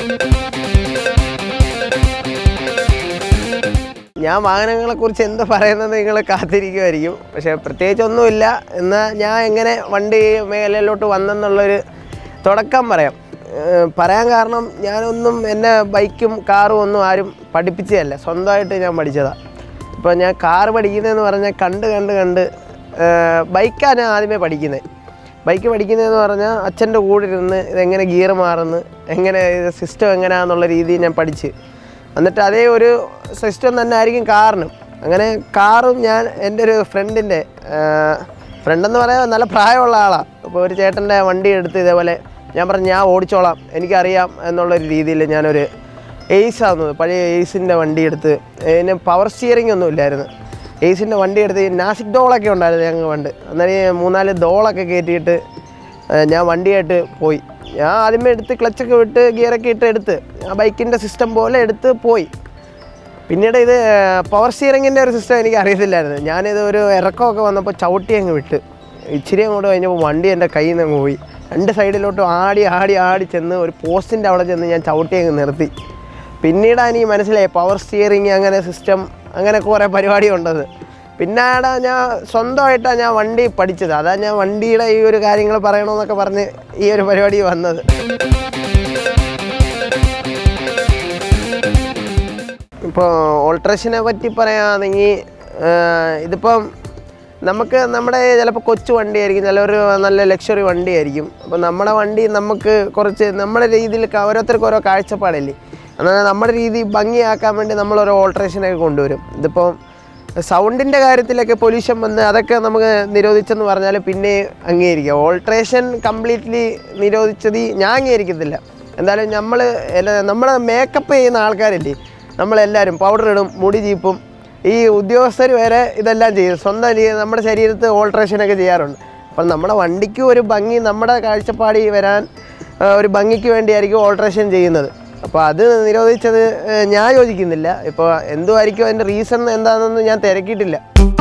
ഞാൻ വാഹനങ്ങളെക്കുറിച്ച് എന്ത് പറയുന്നത് നിങ്ങൾ കാത്തിരിക്കുമായിരിക്കും പക്ഷേ പ്രത്യേകിച്ചൊന്നുമില്ല എന്നാൽ ഞാൻ എങ്ങനെ വണ്ടി മേഖലയിലോട്ട് വന്നെന്നുള്ളൊരു തുടക്കം പറയാം ഏഹ് പറയാൻ കാരണം ഞാനൊന്നും എന്നെ ബൈക്കും കാറും ഒന്നും ആരും പഠിപ്പിച്ചതല്ല സ്വന്തമായിട്ട് ഞാൻ പഠിച്ചതാണ് ഇപ്പോൾ ഞാൻ കാറ് പഠിക്കുന്നതെന്ന് പറഞ്ഞാൽ കണ്ട് കണ്ട് കണ്ട് ബൈക്കാണ് ഞാൻ ആദ്യമേ പഠിക്കുന്നത് ബൈക്ക് പഠിക്കുന്നതെന്ന് പറഞ്ഞാൽ അച്ഛൻ്റെ കൂടെ ഇരുന്ന് ഇതെങ്ങനെ ഗിയർ മാറുന്നു എങ്ങനെ ഇത് സിസ്റ്റം എങ്ങനെയാണെന്നുള്ള രീതിയിൽ ഞാൻ പഠിച്ച് എന്നിട്ട് അതേ ഒരു സിസ്റ്റം തന്നെ ആയിരിക്കും കാറിനും അങ്ങനെ കാറും ഞാൻ എൻ്റെ ഒരു ഫ്രണ്ടിൻ്റെ ഫ്രണ്ടെന്ന് പറയാൻ നല്ല പ്രായമുള്ള ആളാണ് അപ്പോൾ ഒരു ചേട്ടൻ്റെ വണ്ടി എടുത്ത് ഇതേപോലെ ഞാൻ പറഞ്ഞു ഞാൻ ഓടിച്ചോളാം എനിക്കറിയാം എന്നുള്ളൊരു രീതിയിൽ ഞാനൊരു എയ്സ് ആവുന്നത് പഴയ എയ്സിൻ്റെ വണ്ടി എടുത്ത് അതിന് പവർ സ്റ്റിയറിംഗ് ഒന്നും ഇല്ലായിരുന്നു എയ്സിൻ്റെ വണ്ടി എടുത്ത് ഈ നാസിക് ഡോളൊക്കെ ഉണ്ടായിരുന്നു ഞങ്ങൾ പണ്ട് അന്നേരം ഈ മൂന്നാല് ഡോളൊക്കെ കയറ്റിയിട്ട് ഏഹ് ഞാൻ വണ്ടിയായിട്ട് പോയി ഞാൻ ആദ്യമേ എടുത്ത് ക്ലച്ചൊക്കെ വിട്ട് ഗിയറൊക്കെ ഇട്ട് എടുത്ത് ആ ബൈക്കിൻ്റെ സിസ്റ്റം പോലെ എടുത്ത് പോയി പിന്നീട് ഇത് പവർ സ്റ്റിയറിങ്ങിൻ്റെ ഒരു സിസ്റ്റം എനിക്ക് അറിയത്തില്ലായിരുന്നു ഞാനിത് ഒരു ഇറക്കമൊക്കെ വന്നപ്പോൾ ചവിട്ടി അങ്ങ് വിട്ട് ഇച്ചിരി അങ്ങോട്ട് കഴിഞ്ഞപ്പോൾ വണ്ടി എൻ്റെ കയ്യിൽ നിന്ന് അങ്ങ് പോയി രണ്ട് സൈഡിലോട്ടും ആടി ആടി ആടി ചെന്ന് ഒരു പോസ്റ്റിൻ്റെ അവിടെ ചെന്ന് ഞാൻ ചവിട്ടി അങ്ങ് നിർത്തി പിന്നീടാണ് എനിക്ക് മനസ്സിലായി പവർ സ്റ്റിയറിങ് അങ്ങനെ സിസ്റ്റം അങ്ങനെ കുറേ പരിപാടി ഉണ്ടെന്ന് പിന്നാണ് ഞാൻ സ്വന്തമായിട്ടാണ് ഞാൻ വണ്ടി പഠിച്ചത് അതാ ഞാൻ വണ്ടിയുടെ ഈ ഒരു കാര്യങ്ങൾ പറയണമെന്നൊക്കെ പറഞ്ഞ് ഈ ഒരു പരിപാടി വന്നത് ഇപ്പോൾ ഓൾട്രേഷനെ പറ്റി പറയുകയാണെങ്കിൽ ഇതിപ്പം നമുക്ക് നമ്മുടെ ചിലപ്പോൾ കൊച്ചു വണ്ടിയായിരിക്കും ചിലവർ നല്ല ലക്ഷറി വണ്ടിയായിരിക്കും അപ്പോൾ നമ്മുടെ വണ്ടി നമുക്ക് കുറച്ച് നമ്മുടെ രീതിയിൽ ക- ഓരോരുത്തർക്കും ഓരോ കാഴ്ചപ്പാടില്ലേ എന്നാൽ നമ്മുടെ രീതി ഭംഗിയാക്കാൻ വേണ്ടി നമ്മൾ ഓരോ ഓൾട്രേഷനൊക്കെ കൊണ്ടുവരും ഇതിപ്പോൾ സൗണ്ടിൻ്റെ കാര്യത്തിലൊക്കെ പൊല്യൂഷൻ വന്ന് അതൊക്കെ നമുക്ക് നിരോധിച്ചെന്ന് പറഞ്ഞാൽ പിന്നെ അംഗീകരിക്കാം ഓൾട്രേഷൻ കംപ്ലീറ്റ്ലി നിരോധിച്ചത് ഈ- ഞാൻ അംഗീകരിക്കത്തില്ല എന്തായാലും നമ്മൾ നമ്മൾ മേക്കപ്പ് ചെയ്യുന്ന ആൾക്കാരില്ലേ നമ്മളെല്ലാവരും പൗഡർ ഇടും മുടി ചീപ്പും ഈ ഉദ്യോഗസ്ഥർ വരെ ഇതെല്ലാം ചെയ്യും സ്വന്തം രീതി നമ്മുടെ ശരീരത്ത് ഓൾട്രേഷനൊക്കെ ചെയ്യാറുണ്ട് അപ്പം നമ്മുടെ വണ്ടിക്ക് ഒരു ഭംഗി നമ്മുടെ കാഴ്ചപ്പാടി വരാൻ ആ, ഒരു ഭംഗിക്ക് വേണ്ടിയായിരിക്കും ഓൾട്രേഷൻ ചെയ്യുന്നത് അപ്പോൾ അത് നിരോധിച്ചത് ഏ, ഞാൻ യോജിക്കുന്നില്ല ഇപ്പോൾ എന്തുമായിരിക്കും അതിൻ്റെ റീസൺ എന്താണെന്ന് ഞാൻ തിരക്കിയിട്ടില്ല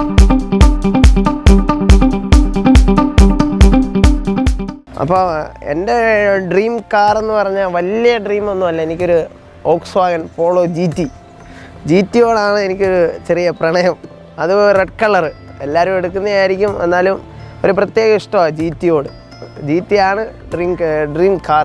അപ്പോൾ എൻ്റെ ഡ്രീം കാർ എന്ന് പറഞ്ഞാൽ വലിയ ഡ്രീം ഒന്നുമല്ല എനിക്കൊരു Volkswagen Polo G T G ടിയോടാണ് എനിക്കൊരു ചെറിയ പ്രണയം അത് റെഡ് കളർ എല്ലാവരും എടുക്കുന്നതായിരിക്കും എന്നാലും ഒരു പ്രത്യേക ഇഷ്ടമാണ് ജി ടിയോട് ജി ടി ആണ് ഡ്രീം ഡ്രീം കാർ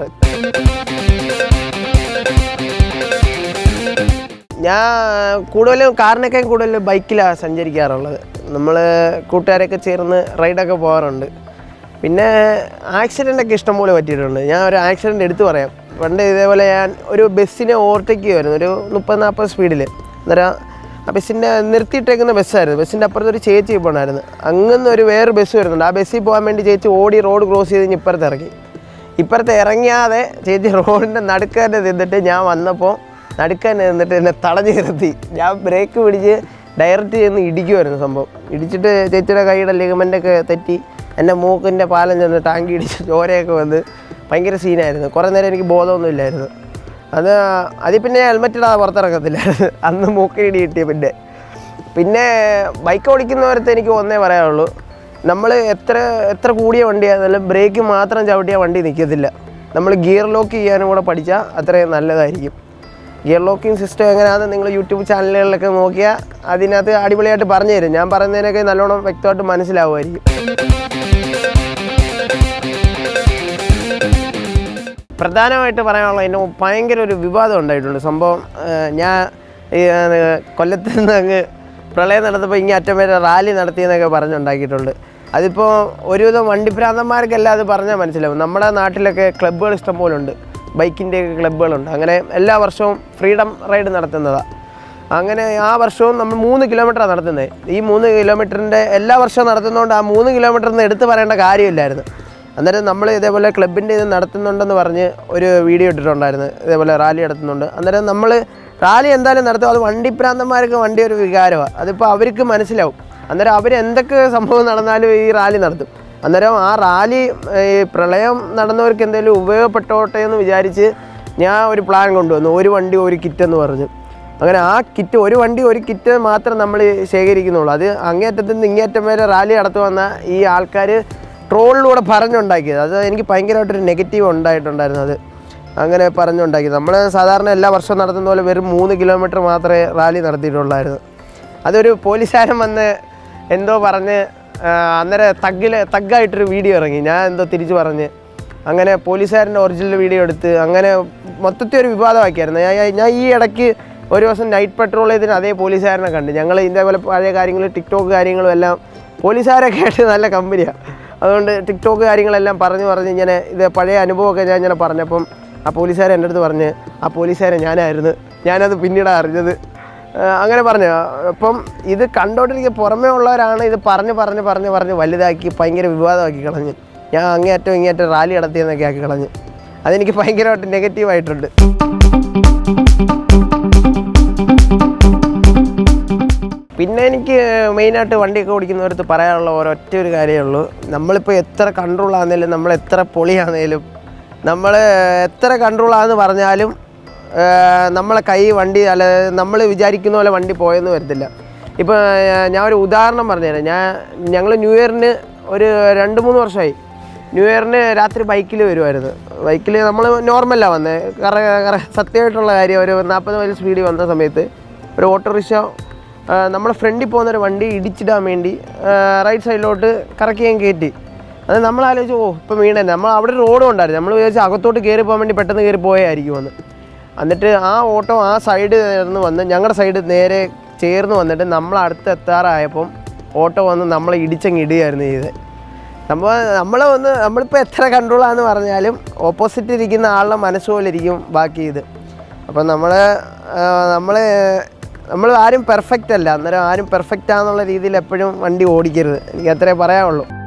ഞാൻ കൂടുതലും കാറിനൊക്കെ കൂടുതൽ ബൈക്കിലാണ് സഞ്ചരിക്കാറുള്ളത് നമ്മൾ കൂട്ടുകാരൊക്കെ ചേർന്ന് റൈഡൊക്കെ പോകാറുണ്ട് പിന്നെ ആക്സിഡൻ്റ് ഒക്കെ ഇഷ്ടംപോലെ പറ്റിയിട്ടുണ്ട് ഞാൻ ഒരു ആക്സിഡൻ്റ് എടുത്തു പറയാം പണ്ട് ഇതേപോലെ ഞാൻ ഒരു ബസ്സിനെ ഓവർടേക്ക് ചെയ്യുമായിരുന്നു ഒരു മുപ്പത് നാൽപ്പത് സ്പീഡിൽ അന്നേരം ആ ബസ്സിൻ്റെ നിർത്തിയിട്ടേക്കുന്ന ബസ്സായിരുന്നു ബസ്സിൻ്റെ അപ്പുറത്ത് ഒരു ചേച്ചി പോകണമായിരുന്നു അങ്ങനെ ഒരു വേറെ ബസ് വരുന്നുണ്ട് ആ ബസ്സിൽ പോകാൻ വേണ്ടി ചേച്ചി ഓടി റോഡ് ക്രോസ് ചെയ്ത് ഇഞ്ഞ് ഇപ്പുറത്ത് ഇറങ്ങി ഇപ്പുറത്ത് ഇറങ്ങിയാതെ ചേച്ചി റോഡിൻ്റെ നടുക്കാൻ്റെ നിന്നിട്ട് ഞാൻ വന്നപ്പോൾ നടുക്കാൻ നിന്നിട്ട് എന്നെ തടഞ്ഞു നിർത്തി ഞാൻ ബ്രേക്ക് പിടിച്ച് ഡയറക്റ്റ് ചെന്ന് ഇടിക്കുമായിരുന്നു സംഭവം ഇടിച്ചിട്ട് ചേച്ചിയുടെ കൈയുടെ ലിഗമെൻ്റൊക്കെ തെറ്റി എൻ്റെ മൂക്കിൻ്റെ പാലം ചെന്ന് ടാങ്കി ഇടിച്ച് ചോരയൊക്കെ വന്ന് ഭയങ്കര സീനായിരുന്നു കുറേ നേരം എനിക്ക് ബോധമൊന്നും ഇല്ലായിരുന്നു അത് അതിൽ പിന്നെ ഹെൽമെറ്റ് ഇടാതെ പുറത്തിറങ്ങത്തില്ലായിരുന്നു അന്ന് മൂക്കിനിടി കിട്ടിയ പിന്നെ പിന്നെ ബൈക്ക് ഓടിക്കുന്നവരത്തെ എനിക്ക് ഒന്നേ പറയാനുള്ളൂ നമ്മൾ എത്ര എത്ര കൂടിയ വണ്ടിയാണെന്നാലും ബ്രേക്ക് മാത്രം ചവിട്ടിയാൽ വണ്ടി നിൽക്കത്തില്ല നമ്മൾ ഗിയർ ലോക്ക് ചെയ്യാനും കൂടെ പഠിച്ചാൽ അത്രയും നല്ലതായിരിക്കും ഗിയർ ലോക്കിംഗ് സിസ്റ്റം എങ്ങനെയാണെന്ന് നിങ്ങൾ യൂട്യൂബ് ചാനലുകളിലൊക്കെ നോക്കിയാൽ അതിനകത്ത് അടിപൊളിയായിട്ട് പറഞ്ഞു തരും ഞാൻ പറയുന്നതിനൊക്കെ നല്ലോണം വ്യക്തമായിട്ട് മനസ്സിലാവുമായിരിക്കും പ്രധാനമായിട്ട് പറയാനുള്ള അതിന് ഭയങ്കര ഒരു വിവാദം ഉണ്ടായിട്ടുണ്ട് സംഭവം ഏഹ് ഞാൻ ഈ ഏഹ് കൊല്ലത്ത് നിന്ന് അങ്ങ് പ്രളയം നടന്നപ്പോൾ ഇങ്ങനെ അറ്റം വരെ റാലി നടത്തിയെന്നൊക്കെ പറഞ്ഞുണ്ടാക്കിയിട്ടുണ്ട് അതിപ്പോൾ ഒരുവിധം വണ്ടിഭ്രാന്തന്മാർക്കെല്ലാം അത് പറഞ്ഞാൽ മനസ്സിലാവും നമ്മുടെ നാട്ടിലൊക്കെ ക്ലബ്ബുകൾ ഇഷ്ടംപോലെ ഉണ്ട് ബൈക്കിൻ്റെ ക്ലബ്ബുകളുണ്ട് അങ്ങനെ എല്ലാ വർഷവും ഫ്രീഡം റൈഡ് നടത്തുന്നതാണ് അങ്ങനെ ആ വർഷവും നമ്മൾ മൂന്ന് കിലോമീറ്ററാണ് നടത്തുന്നത് ഈ മൂന്ന് കിലോമീറ്ററിൻ്റെ എല്ലാ വർഷവും നടത്തുന്നതുകൊണ്ട് ആ മൂന്ന് കിലോമീറ്ററിന് എടുത്ത് പറയേണ്ട കാര്യമില്ലായിരുന്നു അന്നേരം നമ്മൾ ഇതേപോലെ ക്ലബിൻ്റെ ഇത് നടത്തുന്നുണ്ടെന്ന് പറഞ്ഞ് ഒരു വീഡിയോ ഇട്ടിട്ടുണ്ടായിരുന്നു ഇതേപോലെ റാലി നടത്തുന്നുണ്ട് അന്നേരം നമ്മൾ റാലി എന്തായാലും നടത്തും അത് വണ്ടിപ്രാന്തന്മാർക്ക് വണ്ടി ഒരു വികാരമാണ് അതിപ്പോൾ അവർക്ക് മനസ്സിലാവും അന്നേരം അവർ എന്തൊക്കെ സംഭവം നടന്നാലും ഈ റാലി നടത്തും അന്നേരം ആ റാലി ഈ പ്രളയം നടന്നവർക്ക് എന്തെങ്കിലും ഉപയോഗപ്പെട്ടോട്ടെ എന്ന് വിചാരിച്ച് ഞാൻ ഒരു പ്ലാൻ കൊണ്ടുവന്നു ഒരു വണ്ടി ഒരു കിറ്റ് എന്ന് പറഞ്ഞു അങ്ങനെ ആ കിറ്റ് ഒരു വണ്ടി ഒരു കിറ്റ് മാത്രം നമ്മൾ ശേഖരിക്കുന്നുള്ളൂ അത് അങ്ങേയറ്റത്ത് നിന്ന് ഇങ്ങേയറ്റം വരെ റാലി നടത്തു വന്ന ഈ ആൾക്കാർ ട്രോളിലൂടെ പറഞ്ഞുണ്ടാക്കിയത് അത് എനിക്ക് ഭയങ്കരമായിട്ടൊരു നെഗറ്റീവ് ഉണ്ടായിട്ടുണ്ടായിരുന്നു അത് അങ്ങനെ പറഞ്ഞുണ്ടാക്കി നമ്മൾ സാധാരണ എല്ലാ വർഷവും നടത്തുന്ന പോലെ വെറും മൂന്ന് കിലോമീറ്റർ മാത്രമേ റാലി നടത്തിയിട്ടുള്ളായിരുന്നു അതൊരു പോലീസുകാരൻ വന്ന് എന്തോ പറഞ്ഞ് ആ, അന്നേരം തഗ്ഗിൽ തഗ്ഗായിട്ടൊരു വീഡിയോ ഇറങ്ങി ഞാൻ എന്തോ തിരിച്ചു പറഞ്ഞ് അങ്ങനെ പോലീസുകാരൻ്റെ ഒറിജിനൽ വീഡിയോ എടുത്ത് അങ്ങനെ മൊത്തത്തിൽ ഒരു വിവാദമാക്കിയായിരുന്നു ഞാൻ ഞാൻ ഈ ഇടയ്ക്ക് ഒരു ദിവസം നൈറ്റ് പെട്രോൾ ചെയ്തതിന് അതേ പോലീസുകാരനെ കണ്ട് ഞങ്ങൾ ഇതേപോലെ പഴയ കാര്യങ്ങൾ ടിക്ടോക്ക് കാര്യങ്ങളും എല്ലാം പോലീസുകാരൊക്കെ ആയിട്ട് നല്ല കമ്പനിയാണ് അതുകൊണ്ട് ടിക്ടോക്ക് കാര്യങ്ങളെല്ലാം പറഞ്ഞു പറഞ്ഞ് ഇങ്ങനെ ഇത് പഴയ അനുഭവമൊക്കെ ഞാൻ ഇങ്ങനെ പറഞ്ഞപ്പം ആ പോലീസുകാരൻ എൻ്റെ അടുത്ത് പറഞ്ഞ് ആ പോലീസുകാരൻ ഞാനായിരുന്നു ഞാനത് പിന്നീടാണ് അറിഞ്ഞത് ആ, അങ്ങനെ പറഞ്ഞു അപ്പം ഇത് കണ്ടോണ്ടിരിക്കുക പുറമേ ഉള്ളവരാണ് ഇത് പറഞ്ഞ് പറഞ്ഞ് പറഞ്ഞ് പറഞ്ഞ് വലുതാക്കി ഭയങ്കര വിവാദമാക്കി കളഞ്ഞ് ഞാൻ അങ്ങേയറ്റം ഇങ്ങേറ്റം റാലി നടത്തിയെന്നൊക്കെ ആക്കി കളഞ്ഞ് അതെനിക്ക് ഭയങ്കരമായിട്ട് നെഗറ്റീവായിട്ടുണ്ട് പിന്നെ എനിക്ക് മെയിനായിട്ട് വണ്ടിയൊക്കെ ഓടിക്കുന്നവരത്ത് പറയാനുള്ള ഒരൊറ്റ ഒരു കാര്യമേ ഉള്ളൂ നമ്മളിപ്പോൾ എത്ര കൺട്രോൾ ആണെങ്കിലും നമ്മൾ എത്ര പൊളിയാണെങ്കിലും നമ്മൾ എത്ര കൺട്രോൾ ആണെന്ന് പറഞ്ഞാലും ഏർ, നമ്മളെ കൈ വണ്ടി അല്ല നമ്മൾ വിചാരിക്കുന്ന പോലെ വണ്ടി പോയെന്ന് വരത്തില്ല ഇപ്പോൾ ഞാൻ ഒരു ഉദാഹരണം പറഞ്ഞുതരാം ഞാൻ ഞങ്ങൾ ന്യൂ ഇയറിന് ഒരു രണ്ട് മൂന്ന് വർഷമായി ന്യൂ ഇയറിന് രാത്രി ബൈക്കിൽ വരുമായിരുന്നു ബൈക്കിൽ നമ്മൾ നോർമലാണ് വന്നത് കറ കറ സത്യമായിട്ടുള്ള കാര്യം ഒരു നാൽപ്പത് മൈൽ സ്പീഡിൽ വന്ന സമയത്ത് ഒരു ഓട്ടോറിക്ഷ നമ്മുടെ ഫ്രണ്ടിൽ പോകുന്ന ഒരു വണ്ടി ഇടിച്ചിടാൻ വേണ്ടി റൈറ്റ് സൈഡിലോട്ട് കറക്കിയാൻ കയറ്റി അത് നമ്മൾ ആലോചിച്ചു ഓ ഇപ്പം വീണ നമ്മൾ അവിടെ ഒരു റോഡും ഉണ്ടായിരുന്നു നമ്മൾ വിചാരിച്ചു അകത്തോട്ട് കയറി പോകാൻ വേണ്ടി പെട്ടെന്ന് കയറി പോയായിരിക്കും വന്ന് എന്നിട്ട് ആ ഓട്ടോ ആ സൈഡ് ചേർന്ന് വന്ന് ഞങ്ങളുടെ സൈഡ് നേരെ ചേർന്ന് വന്നിട്ട് നമ്മൾ അടുത്ത് എത്താറായപ്പം ഓട്ടോ വന്ന് നമ്മളെ ഇടിച്ചങ്ങ് ഇടുകയായിരുന്നു ചെയ്തത് നമ്മൾ നമ്മളെ ഒന്ന് നമ്മളിപ്പോൾ എത്ര കൺട്രോളാന്ന് പറഞ്ഞാലും ഓപ്പോസിറ്റ് ഇരിക്കുന്ന ആളുടെ മനസ്സ് പോലെ ഇരിക്കും ബാക്കി ഇത് അപ്പം നമ്മൾ നമ്മൾ നമ്മൾ ആരും പെർഫെക്റ്റ് അല്ല അന്നേരം ആരും പെർഫെക്റ്റ് ആണെന്നുള്ള രീതിയിൽ എപ്പോഴും വണ്ടി ഓടിക്കരുത് എനിക്ക് അത്രേ പറയാനുള്ളൂ